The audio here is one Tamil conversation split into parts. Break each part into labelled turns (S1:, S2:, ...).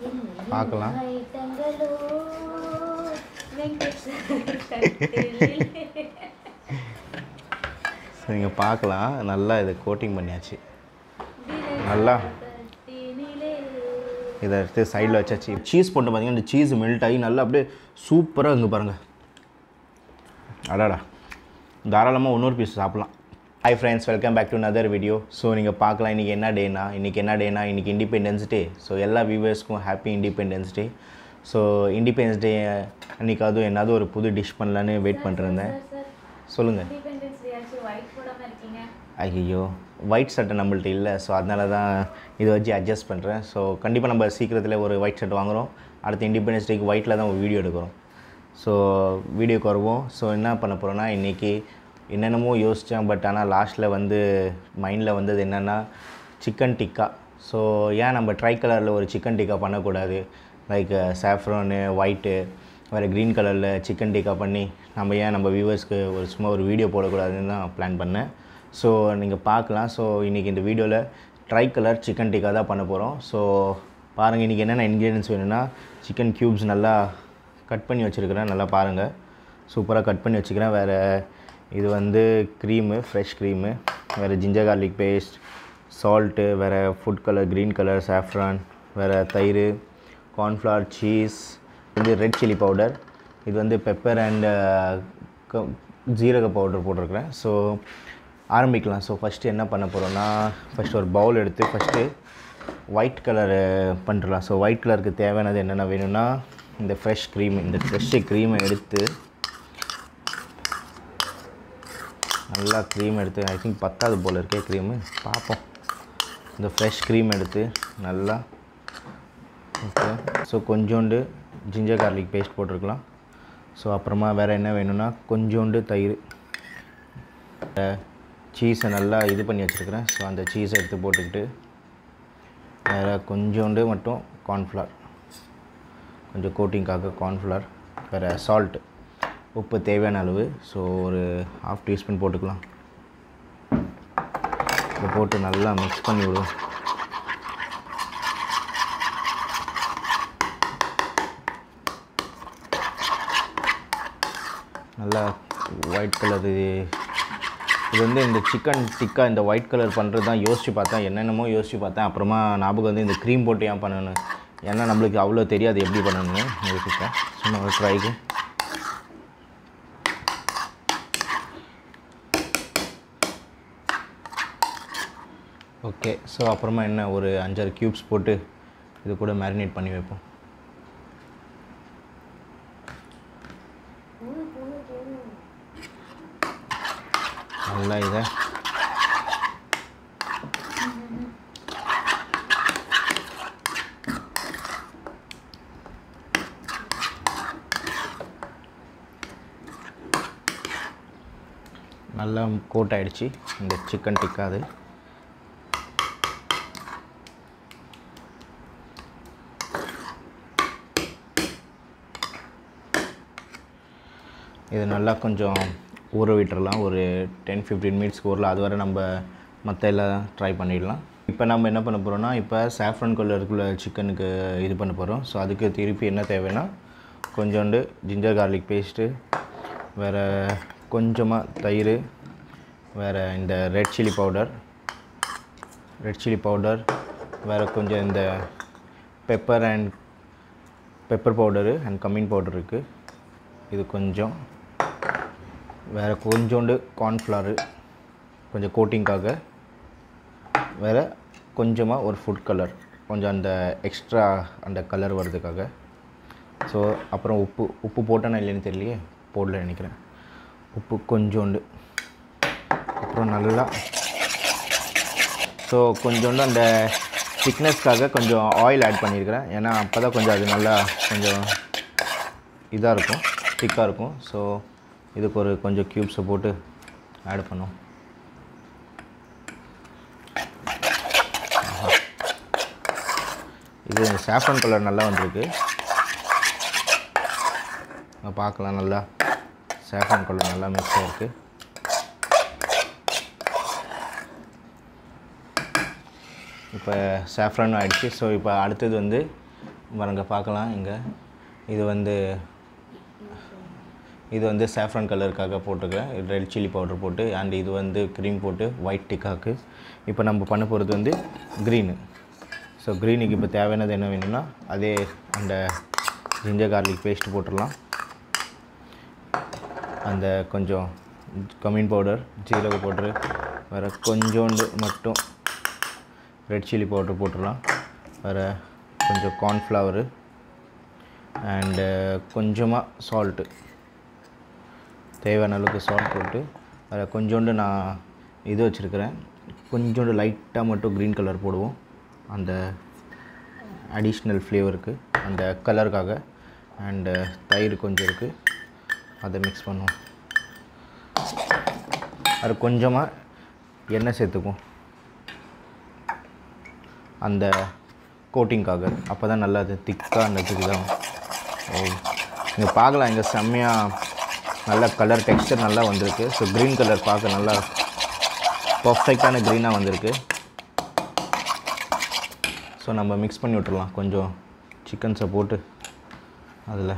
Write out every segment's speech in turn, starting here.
S1: பார்க்கலாம்.
S2: ஐட்டங்களோ வெங்கடேஷ்
S1: ஸோ நீங்கள் பார்க்கலாம் நல்லா இதை கோட்டிங் பண்ணியாச்சு நல்லா இதை எடுத்து சைடில் வச்சாச்சு சீஸ் போட்டு பார்த்தீங்கன்னா இந்த சீஸ் மெல்ட் ஆகி நல்லா அப்படியே சூப்பராக இங்கே பாருங்கள் அடாடா தாராளமாக இன்னொரு பீஸ் சாப்பிட்லாம் hi friends welcome back to another video so நீங்கள் பார்க்கலாம் இன்றைக்கி என்ன டேனா இன்றைக்கி என்ன டேனா இன்றைக்கி இண்டிபெண்டன்ஸ் டே ஸோ எல்லா வியூவர்ஸ்க்கும் happy independence day so independence day அன்றைக்காவது என்னாவது ஒரு புது டிஷ் பண்ணலான்னு வெயிட் பண்ணிருந்தேன் சொல்லுங்கள்
S2: இண்டிபெண்டன்ஸ் டே ஆச்சு ஒயிட் போடாம இருக்கீங்க
S1: ஐயோ ஒயிட் சட்டை நம்மள்ட்ட இல்லை ஸோ அதனால தான் இதை வச்சு அட்ஜஸ்ட் பண்ணுறேன் ஸோ கண்டிப்பாக நம்ம சீக்கிரத்தில் ஒரு ஒயிட் ஷர்ட் வாங்குகிறோம் அடுத்த இண்டிபெண்டன்ஸ் டேக்கு ஒயிட்டில் தான் ஒரு வீடியோ எடுக்கிறோம் ஸோ வீடியோக்கு வருவோம் ஸோ என்ன பண்ண போகிறோன்னா இன்றைக்கி என்னென்னமோ யோசித்தேன் பட் ஆனால் லாஸ்ட்டில் வந்து மைண்டில் வந்தது என்னென்னா சிக்கன் டிக்கா ஸோ ஏன் நம்ம ட்ரை கலரில் ஒரு சிக்கன் டிக்கா பண்ணக்கூடாது லைக் சாஃப்ரானு ஒயிட்டு வேறு க்ரீன் கலரில் சிக்கன் டிக்கா பண்ணி நம்ம ஏன் நம்ம வியூவர்ஸ்க்கு ஒரு சும்மா ஒரு வீடியோ போடக்கூடாதுன்னு தான் பிளான் பண்ணேன் ஸோ நீங்கள் பார்க்கலாம் ஸோ இன்றைக்கி இந்த வீடியோவில் ட்ரை கலர் சிக்கன் டிக்கா தான் பண்ண போகிறோம் ஸோ பாருங்கள் இன்றைக்கி என்னென்ன இன்க்ரீடியன்ஸ் வேணும்னா சிக்கன் க்யூப்ஸ் நல்லா கட் பண்ணி வச்சுருக்கிறேன் நல்லா பாருங்கள் சூப்பராக கட் பண்ணி வச்சுக்கிறேன் வேறு இது வந்து க்ரீமு ஃப்ரெஷ் க்ரீமு வேறு ஜிஞ்சர் கார்லிக் பேஸ்ட் சால்ட்டு வேறு food colour green colour saffron வேறு தயிர் கார்ன்ஃப்ளவர் சீஸ் இது ரெட் சில்லி பவுடர் இது வந்து பெப்பர் அண்ட் ஜீரக பவுடர் போட்டிருக்கிறேன் ஸோ ஆரம்பிக்கலாம் ஸோ ஃபஸ்ட்டு என்ன பண்ண போகிறோன்னா ஃபஸ்ட்டு ஒரு பவுல் எடுத்து ஃபஸ்ட்டு ஒயிட் கலரு பண்ணிடலாம் ஸோ ஒயிட் கலருக்கு தேவையானது என்னென்ன வேணும்னா இந்த ஃப்ரெஷ் க்ரீம் இந்த ஃப்ரெஷ்ஷு க்ரீமை எடுத்து நல்லா க்ரீம் எடுத்து ஐ திங்க் பத்தாது போல் இருக்கே க்ரீமு பார்ப்போம் இந்த ஃப்ரெஷ் க்ரீம் எடுத்து நல்லா ஓகே ஸோ கொஞ்சோண்டு ஜிஞ்சர் கார்லிக் பேஸ்ட் போட்டிருக்கலாம் ஸோ அப்புறமா வேறு என்ன வேணும்னா கொஞ்சோண்டு தயிர் சீஸை நல்லா இது பண்ணி வச்சுருக்கிறேன் ஸோ அந்த சீஸை எடுத்து போட்டுக்கிட்டு வேறு கொஞ்சோண்டு மட்டும் கார்ன்ஃப்ளவர் கொஞ்சம் கோட்டிங்காக கார்ன்ஃப்ளவர் வேறு சால்ட் உப்பு தேவையான அளவு ஸோ ஒரு ஹாஃப் டீஸ்பூன் போட்டுக்கலாம் இதை போட்டு நல்லா மிக்ஸ் பண்ணி விடுவோம் நல்லா ஒயிட் கலர் இது இது வந்து இந்த சிக்கன் டிக்கா இந்த ஒயிட் கலர் பண்ணுறது தான் யோசித்து பார்த்தேன் என்னென்னமோ யோசித்து பார்த்தேன் அப்புறமா ஞாபகம் வந்து இந்த க்ரீம் போட்டு ஏன் பண்ணணும் ஏன்னா நம்மளுக்கு அவ்வளோ தெரியாது எப்படி பண்ணணும்னு யோசிப்பேன் சும்மா ஒரு ட்ரைக்கு ஓகே ஸோ அப்புறமா என்ன ஒரு அஞ்சாறு க்யூப்ஸ் போட்டு இது கூட மேரினேட் பண்ணி வைப்போம் நல்லா இதை நல்லா கோட் ஆயிடுச்சு இந்த சிக்கன் டிக்கா அது இது நல்லா கொஞ்சம் ஊற விட்டுறலாம் ஒரு டென் ஃபிஃப்டீன் மினிட்ஸ்க்கு ஊறலாம் அது வரை நம்ம மற்ற எல்லாம் ட்ரை பண்ணிடலாம் இப்போ நம்ம என்ன பண்ண போகிறோம்னா இப்போ சாஃப்ரன் கலருக்குள்ள சிக்கனுக்கு இது பண்ண போகிறோம் ஸோ அதுக்கு திருப்பி என்ன தேவைன்னா கொஞ்சோண்டு ஜிஞ்சர் கார்லிக் பேஸ்ட்டு வேறு கொஞ்சமாக தயிர் வேறு இந்த red chilli powder red chilli powder வேறு கொஞ்சம் இந்த pepper and pepper powder and cumin powder இருக்குது இது கொஞ்சம் வேறு கொஞ்சோண்டு கார்ன்ஃப்ளவரு கொஞ்சம் கோட்டிங்காக வேறு கொஞ்சமாக ஒரு ஃபுட் கலர் கொஞ்சம் அந்த எக்ஸ்ட்ரா அந்த கலர் வர்றதுக்காக ஸோ அப்புறம் உப்பு உப்பு போட்டேனா இல்லைன்னு தெரியலையே போடல நினைக்கிறேன் உப்பு கொஞ்சோண்டு அப்புறம் நல்லா ஸோ கொஞ்சோண்டு அந்த திக்னஸ்க்காக கொஞ்சம் ஆயில் ஆட் பண்ணியிருக்கிறேன் ஏன்னா அப்போ தான் கொஞ்சம் அது நல்லா கொஞ்சம் இதாக இருக்கும் திக்காக இருக்கும் ஸோ இதுக்கு ஒரு கொஞ்சம் க்யூப்ஸை போட்டு ஆட் பண்ணோம் இது சாஃப்ரன் கலர் நல்லா வந்திருக்கு அங்க பார்க்கலாம் நல்லா சாஃப்ரன் கலர் நல்லா மிக்ஸ் ஆகிருக்கு இப்போ சாஃப்ரானும் ஆயிடுச்சு ஸோ இப்போ அடுத்தது வந்து வரங்க பார்க்கலாம் இங்கே இது வந்து இது வந்து சாஃப்ரான் கலருக்காக போட்டிருக்கேன் ரெட் சில்லி பவுடர் போட்டு அண்ட் இது வந்து க்ரீம் போட்டு ஒயிட் டிக்காக்கு இப்போ நம்ம பண்ண போகிறது வந்து க்ரீனு ஸோ க்ரீனுக்கு இப்போ தேவையானது என்ன வேணும்னா அதே அந்த ஜிஞ்சர் கார்லிக் பேஸ்ட் போட்டுடலாம் அந்த கொஞ்சம் கமீன் பவுடர் ஜீரக பவுடரு வேறு கொஞ்சோண்டு மட்டும் ரெட் சில்லி பவுடர் போட்டுடலாம் வேறு கொஞ்சம் கார்ன்ஃப்ளவரு அண்டு கொஞ்சமாக சால்ட்டு தேவையான அளவுக்கு சால்ட் போட்டு அதில் கொஞ்சோண்டு நான் இது வச்சுருக்கிறேன் கொஞ்சோண்டு லைட்டாக மட்டும் க்ரீன் கலர் போடுவோம் அந்த அடிஷ்னல் ஃப்ளேவருக்கு அந்த கலருக்காக அண்டு தயிர் கொஞ்சம் இருக்குது அதை மிக்ஸ் பண்ணுவோம் அது கொஞ்சமாக எண்ணெய் சேர்த்துக்கும் அந்த கோட்டிங்காக அப்போ தான் நல்லா அது திக்காக அந்த இதுக்கு தான் ஓ இங்கே பார்க்கலாம் இங்கே செம்மையாக நல்ல கலர் டெக்ஸ்டர் நல்லா வந்திருக்கு ஸோ க்ரீன் கலர் பார்க்க நல்லா பர்ஃபெக்டான க்ரீனாக வந்திருக்கு ஸோ நம்ம மிக்ஸ் பண்ணி விட்டுறலாம் கொஞ்சம் சிக்கன்ஸை போட்டு அதில்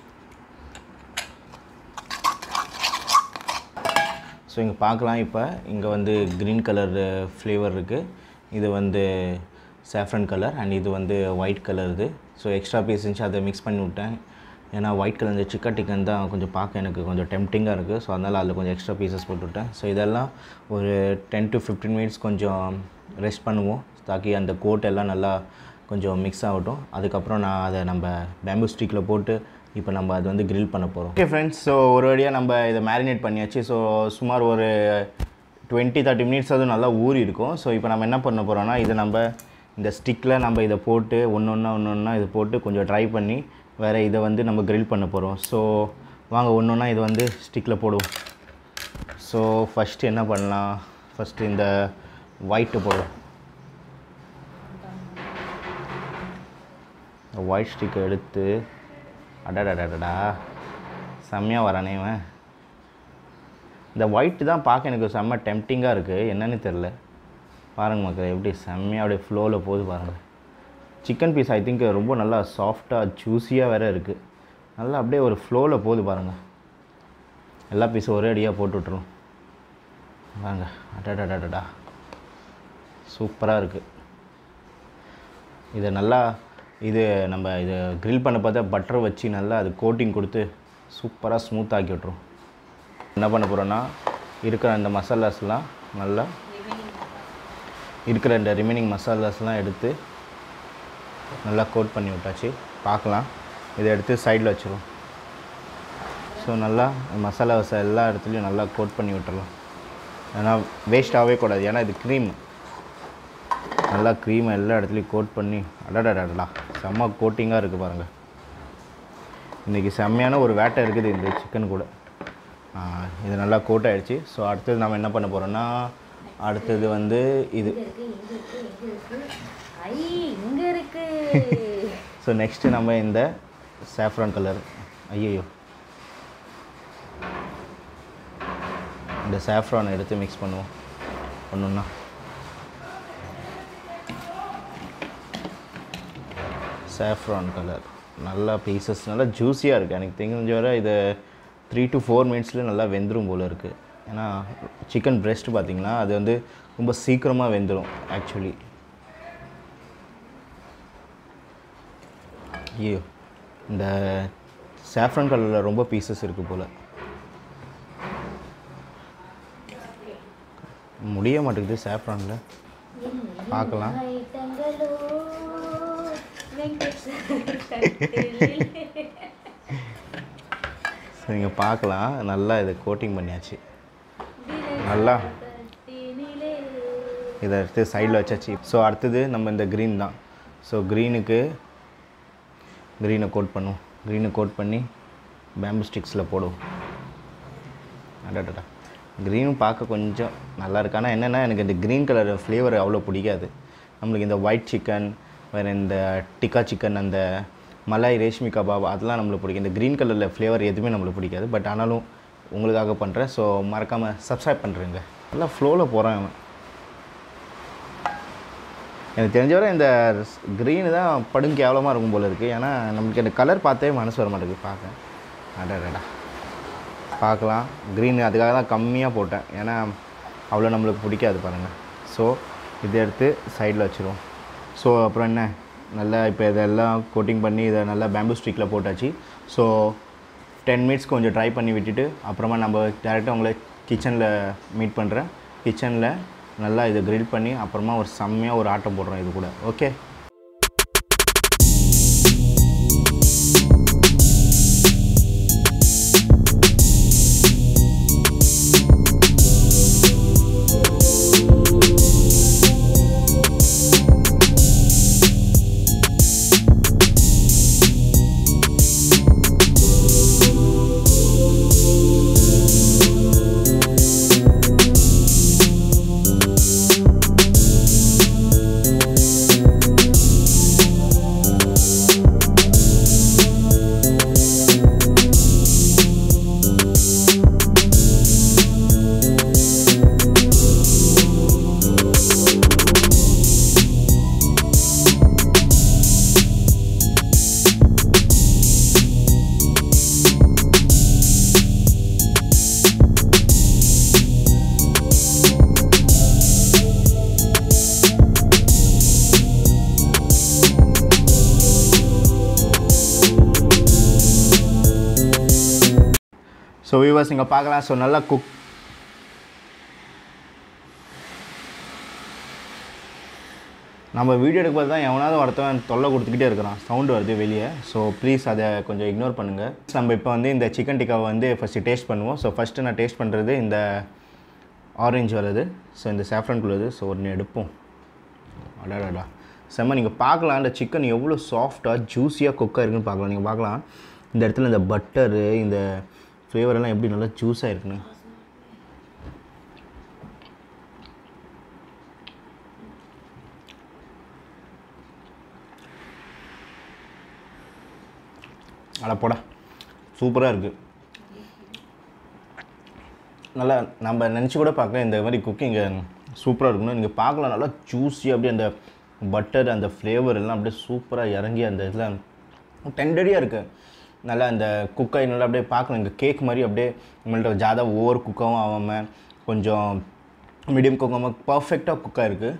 S1: ஸோ இங்கே பார்க்கலாம் இப்போ இங்கே வந்து க்ரீன் கலர் ஃப்ளேவர் இருக்குது இது வந்து சாஃப்ரன் கலர் அண்ட் இது வந்து ஒயிட் கலர் இது ஸோ எக்ஸ்ட்ரா பீஸ் இருந்துச்சு அதை மிக்ஸ் பண்ணி விட்டேன் ஏன்னா ஒயிட் கலர் இந்த சிக்கன் டிக்கன் தான் கொஞ்சம் பார்க்க எனக்கு கொஞ்சம் டெம்டிங்காக இருக்குது ஸோ அதனால் அதில் கொஞ்சம் எக்ஸ்ட்ரா பீசஸ் போட்டுவிட்டேன் ஸோ இதெல்லாம் ஒரு டென் டு ஃபிஃப்டீன் மினிட்ஸ் கொஞ்சம் ரெஸ்ட் பண்ணுவோம் தாக்கி அந்த கோட் எல்லாம் நல்லா கொஞ்சம் மிக்ஸ் ஆகட்டும் அதுக்கப்புறம் நான் அதை நம்ம பேம்பு ஸ்டிக்கில் போட்டு இப்போ நம்ம அது வந்து grill பண்ண போகிறோம் ஓகே ஃப்ரெண்ட்ஸ் ஸோ ஒரு வழியாக நம்ம இதை மேரினேட் பண்ணியாச்சு ஸோ சுமார் ஒரு டுவெண்ட்டி தேர்ட்டி மினிட்ஸ் அதுவும் நல்லா ஊறி இருக்கும் ஸோ இப்போ நம்ம என்ன பண்ண போகிறோம்னா இதை நம்ம இந்த ஸ்டிக்கில் நம்ம இதை போட்டு ஒன்று ஒன்றா ஒன்று ஒன்றா இதை போட்டு கொஞ்சம் ட்ரை பண்ணி வேறு இதை வந்து நம்ம grill பண்ண போகிறோம் ஸோ வாங்க ஒன்று ஒன்றா இது வந்து ஸ்டிக்கில் போடுவோம் ஸோ ஃபஸ்ட்டு என்ன பண்ணலாம் ஃபஸ்ட்டு இந்த ஒயிட்டு போடுவோம் ஒயிட் ஸ்டிக்கை எடுத்து அடடடடடா செம்மையாக வரானே இவன் இந்த ஒயிட் தான் பார்க்க எனக்கு செம்ம டெம்டிங்காக இருக்குது என்னன்னு தெரில பாருங்க மக்கள் எப்படி செம்மையாக அப்படியே ஃப்ளோவில் போகுது பாருங்கள் சிக்கன் பீஸ் ஐ திங்க் ரொம்ப நல்லா சாஃப்டாக ஜூஸியாக வேறு இருக்குது நல்லா அப்படியே ஒரு ஃப்ளோவில் போகுது பாருங்கள் எல்லா பீஸும் ஒரே அடியாக போட்டு விட்ருவோம் வாங்க அடடடடடா சூப்பராக இருக்குது இதை நல்லா இது நம்ம இது grill பண்ண பார்த்தா பட்டர் வச்சு நல்லா அது கோட்டிங் கொடுத்து சூப்பராக ஸ்மூத் ஆக்கி விட்ரும் என்ன பண்ண போகிறோன்னா இருக்கிற அந்த மசாலாஸ்லாம் நல்லா இருக்கிற இந்த ரிமைனிங் மசாலாஸ்லாம் எடுத்து நல்லா கோட் பண்ணி விட்டாச்சு பார்க்கலாம் இதை எடுத்து சைடில் வச்சிருவோம் ஸோ நல்லா மசாலாஸ் எல்லா இடத்துலையும் நல்லா கோட் பண்ணி விட்டுறலாம் ஏன்னா வேஸ்ட் ஆகவே கூடாது ஏன்னா இது க்ரீம் நல்லா க்ரீமை எல்லா இடத்துலையும் கோட் பண்ணி அடடடடா செம்ம கோட்டிங்காக இருக்குது பாருங்கள் இன்றைக்கி செம்மையான ஒரு வேட்டை இருக்குது இந்த சிக்கன் கூட ஆ, இது நல்லா கோட் ஆயிடுச்சு ஸோ அடுத்தது நம்ம என்ன பண்ண போகிறோம்னா அடுத்தது வந்து இது
S2: இங்க இருக்கு இங்க இருக்கு இங்க இருக்கு ஐ இங்க இருக்கு
S1: ஸோ நெக்ஸ்ட்டு நம்ம இந்த சாஃப்ரான் கலர் ஐயோ இந்த சாஃப்ரான் எடுத்து மிக்ஸ் பண்ணுவோம் ஒன்றுன்னா சாஃப்ரான் கலர் நல்லா பீசஸ் நல்லா ஜூஸியாக இருக்குது எனக்கு தெரிஞ்ச வரை இது த்ரீ டு ஃபோர் மினிட்ஸில் நல்லா வெந்துடும் போல் இருக்குது ஏன்னா சிக்கன் breast பார்த்தீங்கன்னா அது வந்து ரொம்ப சீக்கிரமாக வெந்துடும் ஆக்சுவலி ஐயோ இந்த சாஃப்ரன் கலரில் ரொம்ப பீசஸ் இருக்குது போல் முடிய மாட்டேங்குது சாஃப்ரானில் பார்க்கலாம்
S2: ஐட்டங்களோ வெங்கடேஸ்வரர் தட்டிலில்.
S1: ஸோ நீங்கள் பார்க்கலாம் நல்லா இதை கோட்டிங் பண்ணியாச்சு நல்லா
S2: தட்டினிலே.
S1: இதை எடுத்து சைடில் வச்சாச்சு ஸோ அடுத்தது நம்ம இந்த க்ரீன் தான் ஸோ க்ரீனுக்கு க்ரீனை கோட் பண்ணுவோம் க்ரீனை கோட் பண்ணி பேம்பு ஸ்டிக்ஸில் போடுவோம் அடடா க்ரீனும் பார்க்க கொஞ்சம் நல்லா இருக்கு ஆனால் என்னென்னா எனக்கு இந்த க்ரீன் கலர் ஃப்ளேவர் அவ்வளோ பிடிக்காது நம்மளுக்கு இந்த ஒயிட் சிக்கன் வேறு இந்த டிக்கா சிக்கன் அந்த மலாய் ரேஷ்மி கபாப் அதெல்லாம் நம்மளுக்கு பிடிக்கும் இந்த க்ரீன் கலரில் ஃப்ளேவர் எதுவுமே நம்மளுக்கு பிடிக்காது பட் ஆனாலும் உங்களுக்காக பண்ணுறேன் ஸோ மறக்காமல் சப்ஸ்கிரைப் பண்ணுறேங்க நல்லா ஃப்ளோவில் போகிறேன் அவன் எனக்கு தெரிஞ்ச வரை இந்த க்ரீனு தான் படும் கேவலமாக இருக்கும் போல இருக்குது ஏன்னா நமக்கு இந்த கலர் பார்த்தே மனசு வர மாட்டேங்குது பார்க்க அடடா பார்க்கலாம் க்ரீன் அதுக்காக தான் கம்மியாக போட்டேன் ஏன்னா அவ்வளோ நம்மளுக்கு பிடிக்காது பாருங்கள் ஸோ இதை எடுத்து சைடில் வச்சுருவோம் ஸோ அப்புறம் என்ன நல்லா இப்போ இதெல்லாம் கோட்டிங் பண்ணி இதை நல்லா பேம்பு ஸ்டிக்கில் போட்டாச்சு ஸோ டென் மினிட்ஸ் கொஞ்சம் ட்ரை பண்ணி விட்டுட்டு அப்புறமா நம்ம டேரெக்டாக உங்களை கிச்சனில் மீட் பண்ணுறேன் கிச்சனில் நல்லா இதை கிரில் பண்ணி அப்புறமா ஒரு செம்மையாக ஒரு ஆட்டம் போடுறோம் இது கூட ஓகே ஸோ வியூவர்ஸ் இங்கே பார்க்கலாம் ஸோ நல்லா குக் நம்ம வீடியோ எடுக்கும்போது தான் எவனாவது ஒருத்தவன் தொல்லை கொடுத்துக்கிட்டே இருக்கிறான் சவுண்டு வருது வெளியே ஸோ ப்ளீஸ் அதை கொஞ்சம் இக்னோர் பண்ணுங்கள் நம்ம இப்போ வந்து இந்த சிக்கன் டிக்காவை வந்து ஃபஸ்ட்டு டேஸ்ட் பண்ணுவோம் ஸோ ஃபஸ்ட்டு நான் டேஸ்ட் பண்ணுறது இந்த ஆரஞ்சு வருது ஸோ இந்த சாஃப்ரன் உள்ளது ஸோ ஒன்று எடுப்போம் அடாடாடா செம்ம நீங்கள் பார்க்கலாம் இந்த சிக்கன் எவ்வளோ சாஃப்டாக ஜூஸியாக குக்காக இருக்குன்னு பார்க்கலாம் நீங்கள் பார்க்கலாம் இந்த இடத்துல இந்த பட்டரு இந்த ஃப்ளேவர் எல்லாம் எப்படி நல்லா ஜூஸாக இருக்குன்னு அட போடா சூப்பராக இருக்குது நல்லா நம்ம நினச்சி கூட பார்க்க இந்த மாதிரி குக்கிங் சூப்பராக இருக்கணும் நீங்கள் பார்க்கலாம் நல்லா ஜூஸி அப்படியே அந்த பட்டர் அந்த ஃப்ளேவர் எல்லாம் அப்படியே சூப்பராக இறங்கி அந்த இதில் டெண்டடியாக இருக்குது நல்லா அந்த குக்காய் நல்லா அப்படியே பார்க்கணும் இங்கே கேக் மாதிரி அப்படியே நம்மள்ட்ட ஜாதா ஓவர் குக்காகவும் ஆகாமல் கொஞ்சம் மீடியம் குக்காமல் பர்ஃபெக்டாக குக்காக இருக்குது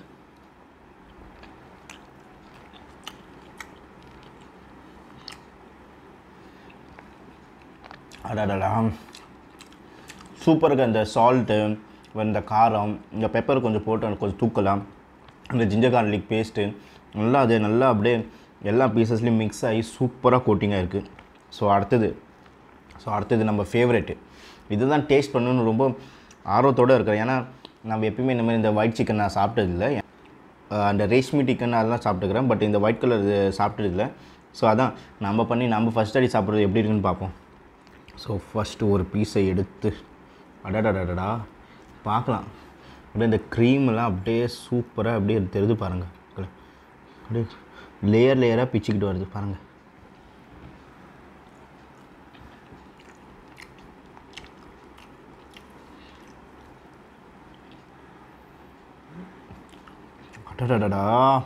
S1: அடாடா சூப்பருக்கு அந்த சால்ட்டு இந்த காரம் இந்த பெப்பர் கொஞ்சம் போட்டு எனக்கு கொஞ்சம் தூக்கலாம் இந்த ஜிஞ்சர் கார்லிக் பேஸ்ட்டு நல்லா அது நல்லா அப்படியே எல்லா பீசஸ்லேயும் மிக்ஸ் ஆகி சூப்பராக கோட்டிங்காக இருக்குது ஸோ அடுத்தது ஸோ அடுத்தது நம்ம ஃபேவரெட்டு இதுதான் டேஸ்ட் பண்ணணும்னு ரொம்ப ஆர்வத்தோடு இருக்கிறேன் ஏன்னா நம்ம எப்பயுமே இந்த மாதிரி இந்த ஒயிட் சிக்கன் நான் சாப்பிட்டதில்லை அந்த ரேஷ்மி சிக்கன் அதெல்லாம் சாப்பிட்டுக்கிறேன் பட் இந்த ஒயிட் கலர் இது சாப்பிட்டதில்ல ஸோ அதான் நம்ம பண்ணி நம்ம ஃபஸ்ட் அடி சாப்பிட்றது எப்படி இருக்குன்னு பார்ப்போம் ஸோ ஃபஸ்ட்டு ஒரு பீஸை எடுத்து அடடடடடா பார்க்கலாம் அப்படியே இந்த க்ரீம்லாம் அப்படியே சூப்பராக அப்படியே தெரிது பாருங்கள் அப்படியே லேயர் லேயராக பிச்சுக்கிட்டு வருது பாருங்கள் அடடடடா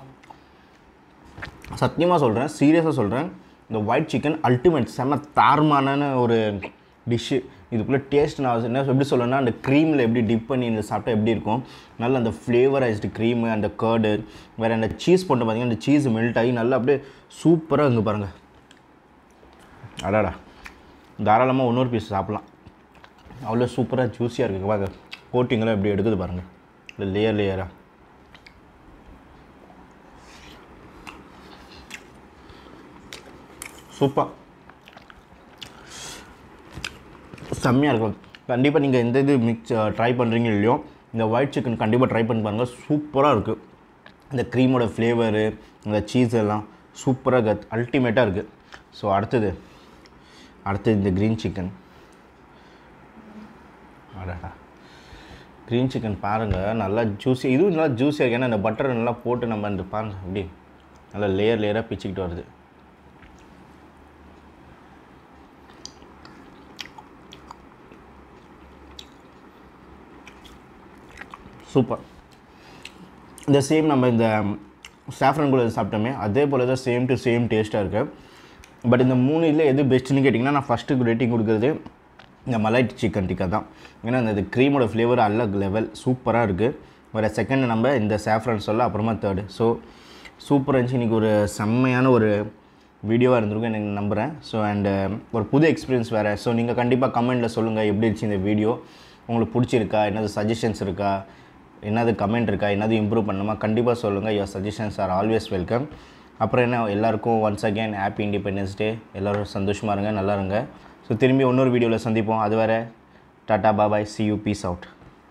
S1: சத்தியமாக சொல்கிறேன் சீரியஸாக சொல்கிறேன் இந்த ஒயிட் சிக்கன் அல்டிமேட் செம்ம தார்மானான ஒரு டிஷ்ஷு இதுக்குள்ளே டேஸ்ட் நான் என்ன எப்படி சொல்லணும்னா அந்த க்ரீமில் எப்படி டிப் பண்ணி இந்த சாப்பிட்டா எப்படி இருக்கும் நல்ல அந்த ஃப்ளேவரைஸ்டு க்ரீமு அந்த கேர்டு வேறு அந்த சீஸ் போட்டு பார்த்தீங்கன்னா அந்த சீஸ் மெல்ட் ஆகி நல்லா அப்படியே சூப்பராக இங்கே பாருங்கள் அடாடா தாராளமாக இன்னொரு பீஸ் சாப்பிட்லாம் அவ்வளோ சூப்பராக ஜூஸியாக இருக்குது பாருங்க கோட்டிங்கெல்லாம் எப்படி எடுக்குது பாருங்கள் இல்லை லேயர் லேயராக சூப்பர் செம்மையாக இருக்கும் கண்டிப்பாக நீங்கள் எந்த இது மிக்ஸ் ட்ரை பண்ணுறீங்க இல்லையோ இந்த ஒயிட் சிக்கன் கண்டிப்பாக ட்ரை பண்ணி பாருங்கள் சூப்பராக இருக்குது இந்த க்ரீமோட ஃப்ளேவரு இந்த சீஸ் எல்லாம் சூப்பராக கத் அல்டிமேட்டாக இருக்குது ஸோ அடுத்தது அடுத்தது இந்த க்ரீன் சிக்கன் அடடா க்ரீன் சிக்கன் பாருங்கள் நல்லா ஜூஸி இதுவும் நல்லா ஜூஸியாக இருக்குது ஏன்னா இந்த பட்டர் நல்லா போட்டு நம்ம இந்த பாருங்கள் அப்படி நல்லா லேயர் லேயராக பிச்சுக்கிட்டு வருது சூப்பர் இந்த சேம் நம்ம இந்த சாஃப்ரன் கூட சாப்பிட்டோமே அதே போல் தான் சேம் டு சேம் டேஸ்ட்டாக இருக்குது பட் இந்த மூணு இதில் எது பெஸ்ட்டுன்னு கேட்டிங்கன்னா நான் ஃபஸ்ட்டு ரேட்டிங் கொடுக்குறது இந்த மலாய் சிக்கன் டிக்கா தான் ஏன்னா அந்த க்ரீமோட ஃப்ளேவர் அல்ல லெவல் சூப்பராக இருக்குது வேறு செகண்ட் நம்ம இந்த சாஃப்ரன் சொல்ல அப்புறமா தேர்டு ஸோ சூப்பராக இருந்துச்சு இன்றைக்கி ஒரு செம்மையான ஒரு வீடியோவாக இருந்திருக்கும் எனக்கு நம்புகிறேன் ஸோ அண்டு ஒரு புது எக்ஸ்பீரியன்ஸ் வேறு ஸோ நீங்கள் கண்டிப்பாக கமெண்ட்டில் சொல்லுங்கள் எப்படி இருந்துச்சு இந்த வீடியோ உங்களுக்கு பிடிச்சிருக்கா என்னது சஜஷன்ஸ் இருக்கா என்னது கமெண்ட் இருக்கா என்னது இம்ப்ரூவ் பண்ணணுமா கண்டிப்பாக சொல்லுங்கள் your suggestions are always welcome அப்புறம் என்ன எல்லாருக்கும் once again happy independence day எல்லோரும் சந்தோஷமாக இருங்க நல்லா இருங்க ஸோ திரும்பி இன்னொரு வீடியோவில் சந்திப்போம் அது வரை tata bye bye see you peace out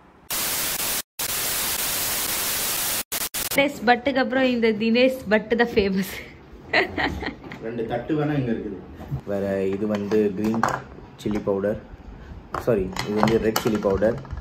S2: Dinesh பட்டுக்கு அப்புறம் இந்த தினேஷ் பட்டு தான் ஃபேமஸ்
S1: ரெண்டு தட்டு வேணால் இங்கே இருக்குது வேறு இது வந்து க்ரீன் சில்லி பவுடர் சாரி இது வந்து ரெட் சில்லி பவுடர்